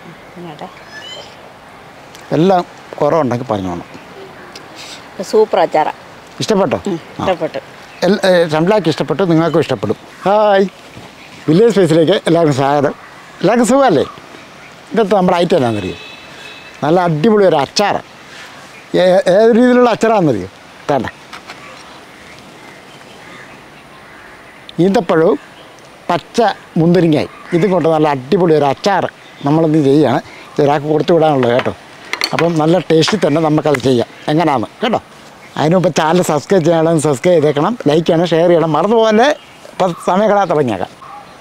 ഇങ്ങോട്ടെ എല്ലാം കുറവുണ്ടെങ്കിൽ പറഞ്ഞോണം സൂപ്പർ അച്ചാറ ഇഷ്ടപ്പെട്ടോ ഇഷ്ടപ്പെട്ടു എൽ- ഏ, ഷംലാക്ക് ഇഷ്ടപ്പെട്ടു നിങ്ങൾക്കും ഇഷ്ടപ്പെടും ഹായ് വില്ലേജ് സ്പേസിലേക്ക് എല്ലാവർക്കും സ്വാഗതം എല്ലാവർക്കും സുഖമല്ലേ ഇന്നത്തെ നമ്മുടെ ഐറ്റം എന്നാണെന്നറിയോ നല്ല അടിപൊളി ഒരു അച്ചാറ് ഏ- ഏത് രീതിയിലുള്ള അച്ചാറാണെന്നറിയോ വേണ്ട ഈന്തപ്പഴവും പച്ച മുന്തിരിങ്ങായി ഇതും കൊണ്ട് നല്ല അടിപൊളി ഒരു അച്ചാറ് നമ്മളിന്ന് ചെയ്യുകയാണ് ഇത് ഒരാൾക്ക് കൊടുത്തു വിടാനുള്ളത് കേട്ടോ അപ്പം നല്ല ടേസ്റ്റിൽ തന്നെ നമുക്കത് ചെയ്യാം എങ്ങനെയാണ് കേട്ടോ അതിന് മുമ്പ് ചാനൽ സബ്സ്ക്രൈബ് ചെയ്യണം സബ്സ്ക്രൈബ് ചെയ്തേക്കണം ലൈക്ക് ചെയ്യണം ഷെയർ ചെയ്യണം മറന്നുപോലെ ഇപ്പം സമയങ്ങളാ തുടങ്ങിയേക്കാം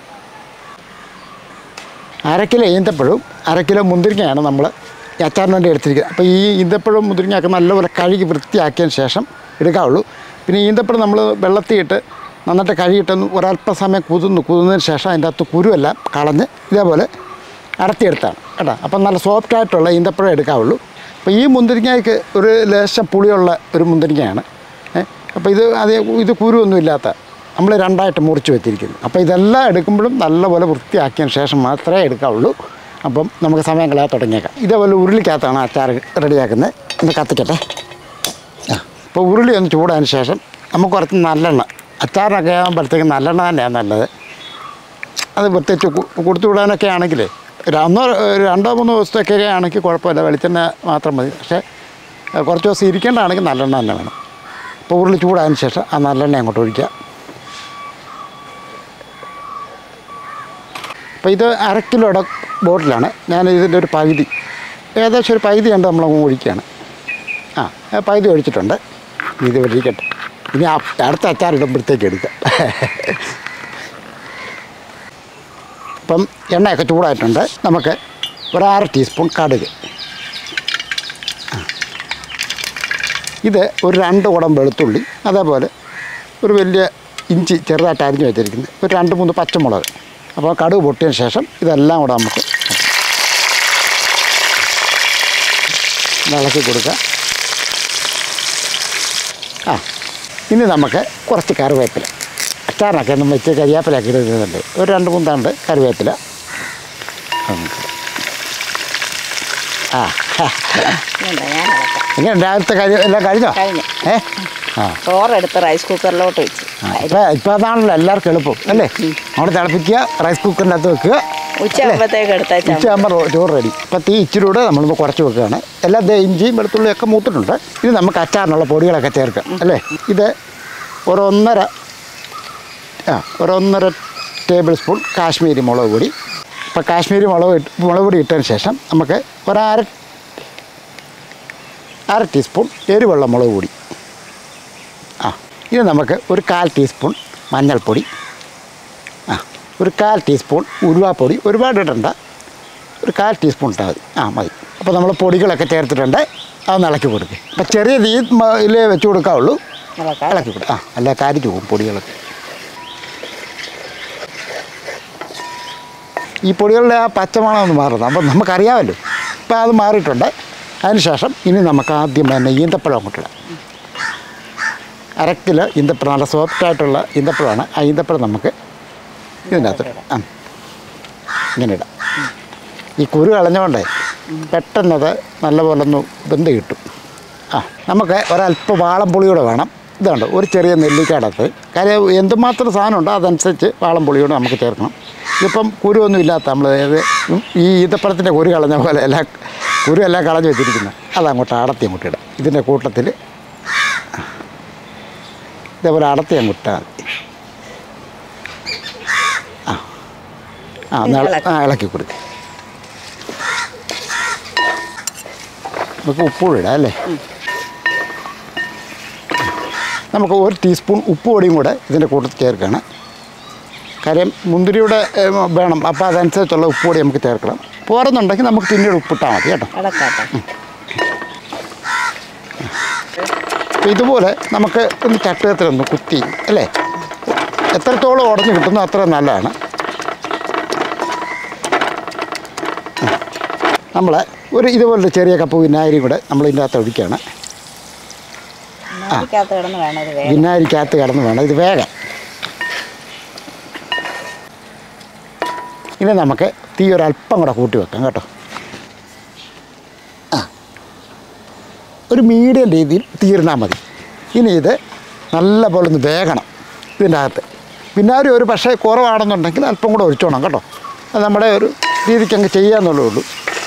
അര കിലോ ഈന്തപ്പഴവും അര കിലോ മുന്തിരിങ്ങയാണ് നമ്മൾ ഈ അച്ചാറിന് വേണ്ടി എടുത്തിരിക്കുന്നത് അപ്പോൾ ഈ ഈന്തപ്പഴവും മുന്തിരിങ്ങയൊക്കെ നല്ലപോലെ കഴുകി വൃത്തിയാക്കിയതിന് ശേഷം എടുക്കാവുള്ളൂ പിന്നെ ഈന്തപ്പഴം നമ്മൾ വെള്ളത്തിൽ ഇട്ട് നന്നായിട്ട് കഴുകിയിട്ടൊന്ന് ഒരല്പ സമയം കുതിർന്നു കുതിർന്നതിന് ശേഷം അതിൻ്റെ അകത്ത് കുരുവെല്ലാം കളഞ്ഞ് ഇതേപോലെ അടത്തിയെടുത്താണ് കേട്ടോ അപ്പം നല്ല സോഫ്റ്റ് ആയിട്ടുള്ള ഈന്തപ്പഴം എടുക്കാവുള്ളൂ അപ്പോൾ ഈ മുന്തിരിങ്ങയ്ക്ക് ഒരു ലേശം പുളിയുള്ള ഒരു മുന്തിരിങ്ങയാണ് ഏ, അപ്പോൾ ഇത് അത് ഇത് കുരുവൊന്നും ഇല്ലാത്ത നമ്മൾ രണ്ടായിട്ട് മുറിച്ച് വെച്ചിരിക്കുന്നു അപ്പോൾ ഇതെല്ലാം എടുക്കുമ്പോഴും നല്ലപോലെ വൃത്തിയാക്കിയതിന് ശേഷം മാത്രമേ എടുക്കാവുള്ളൂ അപ്പം നമുക്ക് സമയം കളയാൻ തുടങ്ങിയേക്കാം ഇതേപോലെ ഉരുളിക്കകത്താണ് അച്ചാർ റെഡിയാക്കുന്നത് ഒന്ന് കത്തിക്കട്ടെ ആ അപ്പോൾ ഉരുളി ഒന്ന് ചൂടായതിന് ശേഷം നമുക്ക് കുറച്ച് നല്ലെണ്ണ അച്ചാറിനൊക്കെ ആകുമ്പോഴത്തേക്ക് നല്ലെണ്ണ തന്നെയാണ് നല്ലത് അത് പ്രത്യേകിച്ച് കു- കൊടുത്തു വിടാനൊക്കെ ആണെങ്കിൽ ഒരു ഒന്നോ ഒരു രണ്ടോ മൂന്നോ ദിവസത്തൊക്കെ ആണെങ്കിൽ കുഴപ്പമില്ല വെളിച്ചെണ്ണ മാത്രം മതി പക്ഷേ ഏഹ്, കുറച്ച് ദിവസം ഇരിക്കേണ്ടതാണെങ്കിൽ നല്ലെണ്ണ തന്നെ വേണം അപ്പോൾ ഉരുളി ചൂടായതിന് ശേഷം ആ നല്ലെണ്ണ അങ്ങോട്ട് ഒഴിക്കുക അപ്പോൾ ഇത് അര കിലോയുടെ ബോട്ടിലാണ് ഞാൻ ഇതിൻ്റെ ഒരു പകുതി ഏകദേശം ഒരു പകുതി കണ്ട് നമ്മൾ ഒഴിക്കുകയാണ് ആ ആ പകുതി ഒഴിച്ചിട്ടുണ്ട് ഇനി ഇത് ഇരിക്കട്ടെ ഇനി ആ അടുത്ത അച്ചാർ ഇടുമ്പോഴത്തേക്ക് എടുക്കാം ഇപ്പം എണ്ണയൊക്കെ ചൂടായിട്ടുണ്ട് നമുക്ക് ഒരു അര ടീസ്പൂൺ കടുക് ആ. ഇത് ഒരു രണ്ട് കുടം വെളുത്തുള്ളി അതേപോലെ ഒരു വലിയ ഇഞ്ചി ചെറുതായിട്ട് അരിഞ്ഞ് വെച്ചിരിക്കുന്നത് ഒരു രണ്ട് മൂന്ന് പച്ചമുളക് അപ്പോൾ കടുക് പൊട്ടിയതിന് ശേഷം ഇതെല്ലാം കൂടെ നമുക്ക് ഇളക്കി കൊടുക്കുക ആ ഇനി നമുക്ക് കുറച്ച് കറിവേപ്പില അച്ചാറിനൊക്കെ ഒന്നും വെച്ച് കരിവേപ്പിലൊക്കെ ഇടുന്നുണ്ട് ഒരു രണ്ട് മൂന്ന് തണ്ട് കറിവേപ്പില നമുക്ക്. ആ ഇതുണ്ട്, ഞാൻ ഇളക്കാം. എങ്ങനെ രാവിലത്തെ കാര്യം എല്ലാം കഴിഞ്ഞോ കഴിഞ്ഞു. ഏ ആ ചോറെടുത്ത് റൈസ് കുക്കറിലോട്ട് വെച്ച് ആ, ഇപ്പം ഇപ്പം അതാണല്ലോ എല്ലാവർക്കും എളുപ്പം അല്ലേ അവിടെ തിളപ്പിക്കുക റൈസ് കുക്കറിൻ്റെ അകത്ത് വെക്കുക ഉച്ചയാകുമ്പോഴത്തേക്ക് എടുത്തേച്ചാൽ ഉച്ചയാകുമ്പോൾ ചോറ് റെഡി ഇപ്പം തീ ഇച്ചിരി കൂടെ നമ്മളിപ്പോൾ കുറച്ച് വെക്കുകയാണ് എല്ലാ ദേ ഇഞ്ചിയും വെളുത്തുള്ളിയും ഒക്കെ മൂത്തിട്ടുണ്ട് ഇനി നമുക്ക് അച്ചാറിനുള്ള പൊടികളൊക്കെ ചേർക്കാം അല്ലേ ഇത് ഒരു ഒന്നര ആ ഒരു ഒന്നര ടേബിൾ സ്പൂൺ കാശ്മീരി മുളക് പൊടി ഇപ്പോൾ കാശ്മീരി മുളക് ഇട്ട് മുളക് പൊടി ഇട്ടതിന് ശേഷം നമുക്ക് ഒരു അര അര ടീസ്പൂൺ എരിവെള്ള മുളക് പൊടി ആ ഇത് നമുക്ക് ഒരു കാൽ ടീസ്പൂൺ മഞ്ഞൾപ്പൊടി ആ ഒരു കാൽ ടീസ്പൂൺ ഉരുവാപ്പൊടി ഒരുപാട് ഇടണ്ട ഒരു കാൽ ടീസ്പൂൺ ഇട്ടാൽ മതി ആ മതി അപ്പോൾ നമ്മൾ പൊടികളൊക്കെ ചേർത്തിട്ടുണ്ട് അതൊന്ന് ഇളക്കി കൊടുക്കുക അപ്പോൾ ചെറിയ തീയിൽ വെച്ച് കൊടുക്കാവുള്ളൂ ഇളക്കാം ഇളക്കി കൊടുക്കുക ആ അല്ല കരിഞ്ഞു പോകും പൊടികളൊക്കെ ഈ പൊടികളുടെ ആ പച്ചമണം ഒന്ന് മാറുന്നത് അപ്പോൾ നമുക്കറിയാമല്ലോ ഇപ്പോൾ അത് മാറിയിട്ടുണ്ട് അതിനുശേഷം ഇനി നമുക്ക് ആദ്യം തന്നെ ഈന്തപ്പഴം അങ്ങോട്ടിടാം അര കിലോ ഈന്തപ്പഴം നല്ല സോഫ്റ്റായിട്ടുള്ള ഈന്തപ്പഴമാണ് ആ ഈന്തപ്പഴം നമുക്ക് ഇതിനകത്ത് ഇടാം. ആ ഇങ്ങനെ ഇടാം ഈ കുരു കളഞ്ഞുകൊണ്ടേ പെട്ടെന്നത് നല്ലപോലെ ഒന്ന് വെന്ത് കിട്ടും ആ നമുക്ക് ഒരല്പം വാളംപുളിയൂടെ വേണം ഇതുണ്ട് ഒരു ചെറിയ നെല്ലിക്കടത്ത് കാര്യം എന്തുമാത്രം സാധനമുണ്ടോ അതനുസരിച്ച് വാളംപുളിയൂടെ നമുക്ക് ചേർക്കണം ഇതിപ്പം കുരുവൊന്നും ഇല്ലാത്ത നമ്മൾ അതായത് ഈ ഈത്തപ്പഴത്തിൻ്റെ കുരു കളഞ്ഞ പോലെ എല്ലാം കുരു എല്ലാം കളഞ്ഞ് വെച്ചിരിക്കുന്നത് അതങ്ങോട്ട് അടത്തി അങ്ങോട്ട് ഇടാം ഇതിൻ്റെ കൂട്ടത്തിൽ ഇതേപോലെ അടത്തി അങ്ങോട്ട് ഇട്ടാൽ മതി ആ ആ ഒന്ന് ഇള- ആ ഇളക്കി കൊടുക്കുക നമുക്ക് ഉപ്പുകൂടി ഇടാം അല്ലേ നമുക്ക് ഒരു ടീസ്പൂൺ ഉപ്പ് പൊടിയും കൂടെ ഇതിൻ്റെ കൂട്ടത്തിൽ ചേർക്കണം കാര്യം മുന്തിരിയുടെ ഏ, വേണം അപ്പോൾ അതനുസരിച്ചുള്ള ഉപ്പ് പൊടി നമുക്ക് ചേർക്കണം പോരെന്നുണ്ടെങ്കിൽ നമുക്ക് പിന്നീട് ഉപ്പിട്ടാൽ മതി കേട്ടോ ഇളക്കാട്ടെ അപ്പോൾ ഇതുപോലെ നമുക്ക് ഒന്ന് ചട്ടുകത്തിലൊന്ന് കുത്തി അല്ലേ എത്രത്തോളം ഉടഞ്ഞു കിട്ടുന്നു അത്ര നല്ലതാണ് നമ്മൾ ഒരു ഇതുപോലൊരു ചെറിയ കപ്പ് വിനാഗിരി കൂടെ നമ്മൾ ഇതിൻ്റെ അകത്ത് ഒഴിക്കുകയാണ് ഇതിനകത്ത് കിടന്ന് വേണം ഇത് വേഗം വിനാഗിരിക്കകത്ത് കിടന്ന് വേണം ഇത് വേഗം ഇനി നമുക്ക് തീ ഒരല്പം കൂടെ കൂട്ടി വെക്കാം കേട്ടോ ഒരു മീഡിയം രീതിയിൽ തീർന്നാൽ മതി ഇനി ഇത് നല്ല പോലെ ഒന്ന് വേഗണം ഇതിൻ്റെ അകത്ത് വിനാഗിരി ഒരു പക്ഷേ കുറവാണെന്നുണ്ടെങ്കിൽ അല്പം കൂടെ ഒഴിച്ചോണം കേട്ടോ അത് നമ്മുടെ ഒരു രീതിക്ക് അങ്ങ് ചെയ്യാന്നുള്ളേ ഉള്ളൂ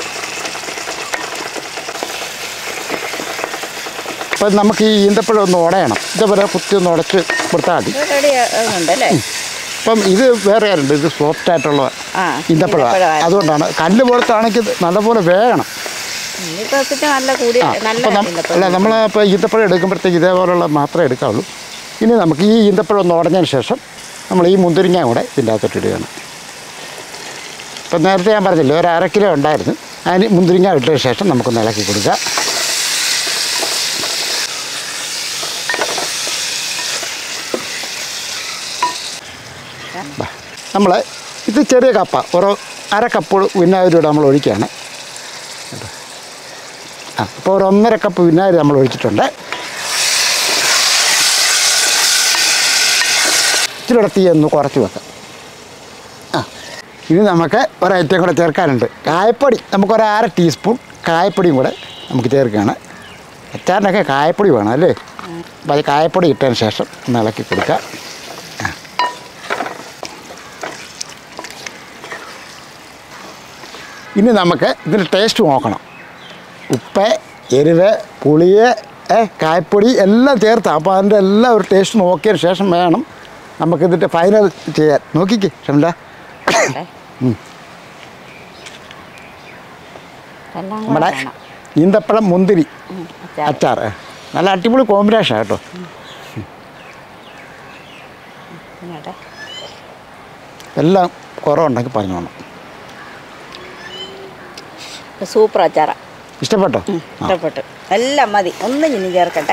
അപ്പം നമുക്ക് ഈ ഈന്തപ്പഴം ഒന്ന് ഉടയണം ഇതേപോലെ കുത്തി ഒന്ന് ഉടച്ച് കൊടുത്താൽ മതി ഇത് റെഡി ആകുന്നുണ്ട് അല്ലേ അപ്പം ഇത് വേറെ ആരുണ്ട് ഇത് സോഫ്റ്റ് ആയിട്ടുള്ള ആ ഈന്തപ്പഴമാണ് ഈന്തപ്പഴമാണ്. അതുകൊണ്ടാണ് കല്ല് പോലത്തെ ആണെങ്കിൽ ഇത് നല്ലപോലെ വേകണം ഇനിയിപ്പോ വെച്ചിട്ട് നല്ല കൂടിയ ആ നല്ല അപ്പം നം- ഈന്തപ്പഴം. അല്ല നമ്മൾ ഇപ്പോൾ ഈന്തപ്പഴം എടുക്കുമ്പോഴത്തേക്ക് ഇതേപോലുള്ള മാത്രമേ എടുക്കാവുള്ളൂ ഇനി നമുക്ക് ഈ ഈന്തപ്പഴം ഒന്ന് ഉടഞ്ഞതിന് ശേഷം നമ്മൾ ഈ മുന്തിരിങ്ങ കൂടെ ഇതിൻ്റെ അകത്തോട്ട് ഇടുകയാണ് ഇപ്പം നേരത്തെ ഞാൻ പറഞ്ഞില്ലേ ഒരു അര കിലോ ഉണ്ടായിരുന്നു അതിന് മുന്തിരിങ്ങ ഇട്ടതിന് ശേഷം നമുക്കൊന്ന് ഇളക്കി കൊടുക്കുക നമ്മൾ ഇത് ചെറിയ കപ്പ ഒരു അര കപ്പ് വിനാഗിരിയോടെ നമ്മൾ ഒഴിക്കുകയാണ് കേട്ടോ. ആ അപ്പോൾ ഒരു ഒന്നര കപ്പ് വിനാഗിരി നമ്മൾ ഒഴിച്ചിട്ടുണ്ട് ഇച്ചിരി തീ ഒന്ന് കുറച്ച് വെക്കാം ആ ഇനി നമുക്ക് ഒരൈറ്റം കൂടെ ചേർക്കാനുണ്ട് കായപ്പൊടി നമുക്കൊരു അര ടീസ്പൂൺ കായപ്പൊടിയും കൂടെ നമുക്ക് ചേർക്കുകയാണ് അച്ചാറിനൊക്കെ കായപ്പൊടി വേണം അല്ലേ അപ്പോൾ അത് കായപ്പൊടി ഇട്ടതിന് ശേഷം ഒന്ന് ഇളക്കി കൊടുക്കുക ആ. ഇനി നമുക്ക് ഇതിൻ്റെ ടേസ്റ്റ് നോക്കണം ഉപ്പ് എരിവ് പുളിയ് ഏ, കായപ്പൊടി എല്ലാം ചേർത്താം അപ്പോൾ അതിൻ്റെ എല്ലാം ഒരു ടേസ്റ്റ് നോക്കിയതിന് ശേഷം വേണം നമുക്കിതിൻ്റെ ഫൈനൽ ചെയ്യാൻ നോക്കിക്കേ ഷംല ഇട്ടെ. എല്ലാം കൂടെ നമ്മുടെ വേണം. ഈന്തപ്പഴം മുന്തിരി ഉം, അച്ചാർ. അച്ചാർ നല്ല അടിപൊളി കോമ്പിനേഷൻ കേട്ടോ ഇങ്ങോട്ടെ. എല്ലാം കുറവുണ്ടെങ്കിൽ പറഞ്ഞോണം സൂപ്പർ അച്ചാറ ഇഷ്ടപ്പെട്ടോ ആ. ഇഷ്ടപ്പെട്ടു എല്ലാം മതി ഒന്നും ഇനി ചേർക്കട്ടെ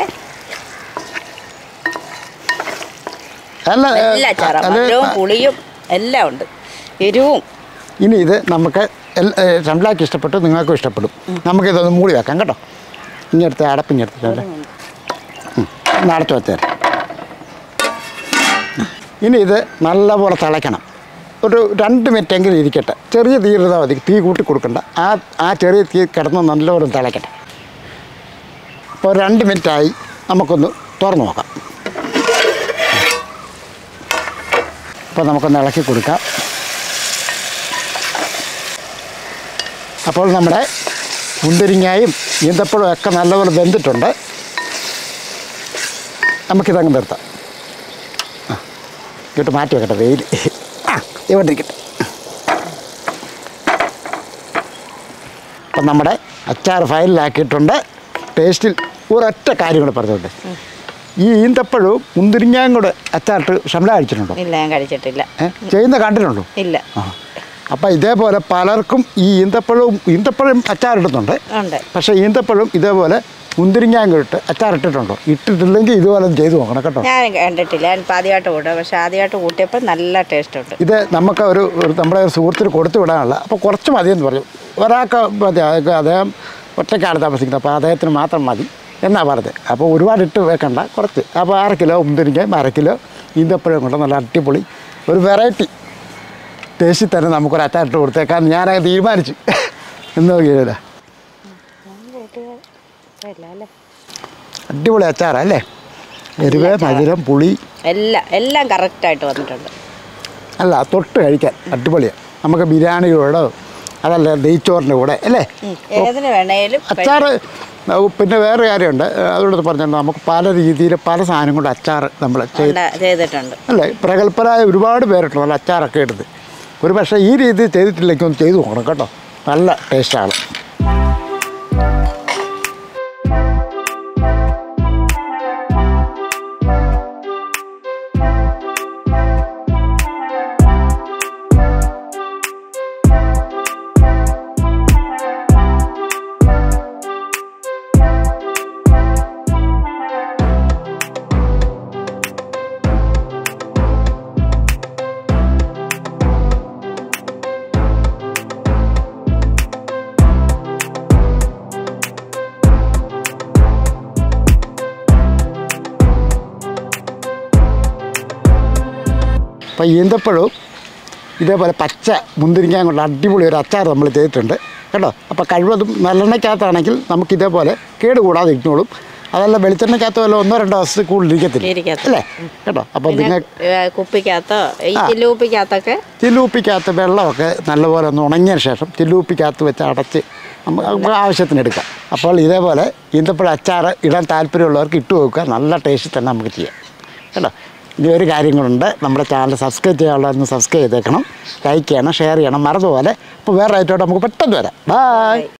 അല്ല ഏ, എല്ലാ അച്ചാറും അത് മധുരവും പുളിയും എല്ലാം ഉണ്ട് എരിവും ഇനി ഇത് നമുക്ക് ഷംലാക്ക് ഇഷ്ടപ്പെട്ടു നിങ്ങൾക്കും ഇഷ്ടപ്പെടും നമുക്കിതൊന്ന് മൂടി വെക്കാം കേട്ടോ ഇങ്ങടുത്ത് അടപ്പിങ്ങടുത്തിട്ടല്ലേ ഒന്ന് അടച്ചു വെച്ചേരാം ഇനി ഇത് നല്ലപോലെ തിളയ്ക്കണം ഒരു രണ്ട് മിനിറ്റ് എങ്കിലും ഇരിക്കട്ടെ ചെറിയ തീ ഇരുന്നാൽ മതി തീ കൂട്ടി കൊടുക്കണ്ട ആ ആ ചെറിയ തീ കിടന്ന് നല്ലപോലെ തിളയ്ക്കട്ടെ അപ്പോൾ രണ്ട് മിനിറ്റായി നമുക്കൊന്ന് തുറന്ന് നോക്കാം അപ്പോൾ നമുക്കൊന്ന് ഇളക്കി കൊടുക്കാം അപ്പോൾ നമ്മുടെ മുന്തിരിങ്ങായും ഈന്തപ്പഴവും ഒക്കെ നല്ലപോലെ വെന്തിട്ടുണ്ട് നമുക്കിതങ്ങ് നിർത്താം ആ ഇങ്ങോട്ട് മാറ്റി വെക്കട്ടെ വെയിൽ ആ ഇവിടെ ഇരിക്കട്ടെ അപ്പം നമ്മുടെ അച്ചാർ ഫയലിലാക്കിയിട്ടുണ്ട് ടേസ്റ്റിൽ ഒരൊറ്റ കാര്യം കൂടെ പറഞ്ഞോട്ടെ ഈ ഈന്തപ്പഴവും മുന്തിരിങ്ങയും കൂടെ അച്ചാറിട്ട് ഷംല അടിച്ചിട്ടുണ്ടോ ഇല്ല ഞാൻ കഴിച്ചിട്ടില്ല ഏ ചെയ്യുന്ന കണ്ടിട്ടുണ്ടോ ഇല്ല ആ അപ്പം ഇതേപോലെ പലർക്കും ഈ ഈന്തപ്പഴവും ഈന്തപ്പഴം അച്ചാറിടുന്നുണ്ട് ഉണ്ട് പക്ഷേ ഈന്തപ്പഴം ഇതേപോലെ മുന്തിരിങ്ങാൻ ഇട്ട് അച്ചാറിട്ടിട്ടുണ്ടോ ഇട്ടിട്ടില്ലെങ്കിൽ ഇതുപോലെ ഒന്ന് ചെയ്ത് നോക്കണം കേട്ടോ ഞാൻ കണ്ടിട്ടില്ല ഞാൻ ഇപ്പം ആദ്യമായിട്ട് കൂട്ടുക പക്ഷെ ആദ്യമായിട്ട് കൂട്ടിയപ്പോൾ നല്ല ടേസ്റ്റ് ഉണ്ട് ഇത് നമുക്ക് ഒരു ഒരു നമ്മുടെ ഒരു സുഹൃത്തിന് കൊടുത്തു വിടാനുള്ള അപ്പോൾ കുറച്ച് മതി എന്ന് പറഞ്ഞു ഒരാൾക്ക് മതി അതൊക്കെ അദ്ദേഹം ഒറ്റയ്ക്കാണ് താമസിക്കുന്നത് അപ്പോൾ അദ്ദേഹത്തിന് മാത്രം മതി എന്നാ പറഞ്ഞത് അപ്പോൾ ഒരുപാട് ഇട്ട് വെക്കണ്ട കുറച്ച് അപ്പോൾ അര കിലോ മുന്തിരിങ്ങയും അര കിലോ ഈന്തപ്പഴം കൊണ്ട് നല്ല അടിപൊളി ഒരു വെറൈറ്റി ടേസ്റ്റിൽ തന്നെ നമുക്കൊരു അച്ചാറിട്ട് കൊടുത്തേക്കാൻ ഞാനത് തീരുമാനിച്ചു എന്ന് നോക്കിയില്ല അടിപൊളി അച്ചാറാ അല്ലേ എരിവ് മധുരം പുളി എല്ലാം എല്ലാം കറക്റ്റായിട്ട് വന്നിട്ടുണ്ട് അല്ല തൊട്ട് കഴിക്കാൻ അടിപൊളിയാണ് നമുക്ക് ബിരിയാണിയോടോ അതല്ല നെയ്ച്ചോറിൻ്റെ കൂടെ അല്ലേ ഉം, ഏതിന് വേണേലും അച്ചാർ പിന്നെ വേറെ കാര്യമുണ്ട് അതുകൊണ്ട് പറഞ്ഞാൽ നമുക്ക് പല രീതിയിൽ പല സാധനം കൊണ്ട് അച്ചാർ നമ്മൾ ചെയ്ത് ഉണ്ട- ചെയ്തിട്ടുണ്ട് അല്ലേ പ്രഗത്ഭരായ ഒരുപാട് പേരുണ്ട് നല്ല അച്ചാറൊക്കെ എടുത്ത് ഒരു പക്ഷേ ഈ രീതിയിൽ ചെയ്തിട്ടില്ലെങ്കിൽ ഒന്ന് ചെയ്തു നോക്കണം കേട്ടോ നല്ല ടേസ്റ്റാണ് അപ്പോൾ ഈന്തപ്പഴവും ഇതേപോലെ പച്ച മുന്തിരിങ്ങയും കൊണ്ട് അടിപൊളി ഒരു അച്ചാർ നമ്മൾ ചെയ്തിട്ടുണ്ട് കേട്ടോ അപ്പോൾ കഴിവതും നല്ലെണ്ണയ്ക്കകത്താണെങ്കിൽ നമുക്ക് ഇതേപോലെ കേട് കൂടാതെ ഇരിക്കോളും അതല്ല വെളിച്ചെണ്ണയ്ക്കകത്ത് വല്ല ഒന്നോ രണ്ടോ ദിവസത്തിൽ കൂടുതൽ ഇരിക്കത്തില്ല ഇരിക്കത്തില്ല. അല്ലേ കേട്ടോ അപ്പോൾ പിന്നെ നിങ്ങൾ ഏ, കുപ്പിക്കകത്തോ ഈ ആ. ചില്ലുകുപ്പിക്കകത്തൊക്കെ ചില്ലൂപ്പിക്കകത്ത് വെള്ളമൊക്കെ നല്ലപോലെ ഒന്ന് ഉണങ്ങിയ ശേഷം ചില്ലൂപ്പിക്കകത്ത് വെച്ച് അടച്ച് നമുക്ക് നമുക്ക് ആവശ്യത്തിന് എടുക്കാം അപ്പോൾ ഇതേപോലെ ഈന്തപ്പഴ അച്ചാർ ഇടാൻ താല്പര്യമുള്ളവർക്ക് ഇട്ട് വെക്കുക നല്ല ടേസ്റ്റിൽ തന്നെ നമുക്ക് ചെയ്യാം കേട്ടോ ഇനി ഒരു കാര്യം കൂടെ നമ്മുടെ ചാനൽ സബ്സ്ക്രൈബ് ചെയ്യാനുള്ളതൊന്ന് സബ്സ്ക്രൈബ് ചെയ്തേക്കണം ലൈക്ക് ചെയ്യണം ഷെയർ ചെയ്യണം മറന്നുപോലെ അപ്പോൾ വേറെ ആയിട്ടോട്ട് നമുക്ക് പെട്ടെന്ന് വരാം ബായ്